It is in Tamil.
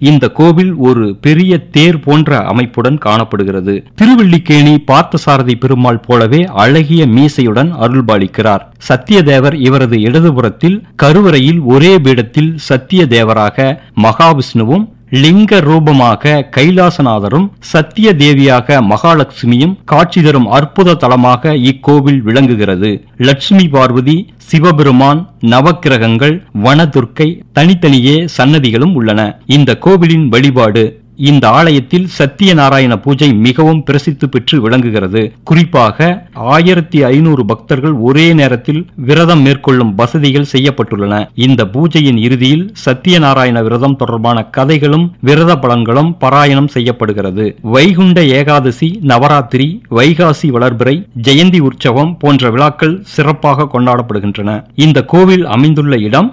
இந்த கோவில் ஒரு பெரிய தேர் போன்ற அமைப்புடன் காணப்படுகிறது திருவல்லிக்கேணி பார்த்தசாரதி பெருமாள் போலவே அழகிய மீசையுடன் அருள்பாலிக்கிறார் சத்தியதேவர் இவரது இடதுபுறத்தில் கருவறையில் ஒரே பீடத்தில் சத்தியதேவராக மகாவிஷ்ணுவும் லிங்க ரூபமாக கைலாசநாதரும் சத்திய தேவியாக மகாலட்சுமியும் காட்சி தரும் அற்புத தலமாக இக்கோவில் விளங்குகிறது லட்சுமி பார்வதி சிவபெருமான் நவக்கிரகங்கள் வனதுர்க்கை தனித்தனியே சன்னதிகளும் உள்ளன இந்த கோவிலின் வழிபாடு இந்த ஆலயத்தில் சத்தியநாராயண பூஜை மிகவும் பிரசித்தி பெற்று விளங்குகிறது குறிப்பாக ஆயிரத்தி ஐநூறு பக்தர்கள் ஒரே நேரத்தில் விரதம் மேற்கொள்ளும் வசதிகள் செய்யப்பட்டுள்ளன இந்த பூஜையின் இறுதியில் சத்தியநாராயண விரதம் தொடர்பான கதைகளும் விரத பலன்களும் பாராயணம் செய்யப்படுகிறது வைகுண்ட ஏகாதசி நவராத்திரி வைகாசி வளர்பிறை ஜெயந்தி உற்சவம் போன்ற விழாக்கள் சிறப்பாக கொண்டாடப்படுகின்றன இந்த கோவில் அமைந்துள்ள இடம்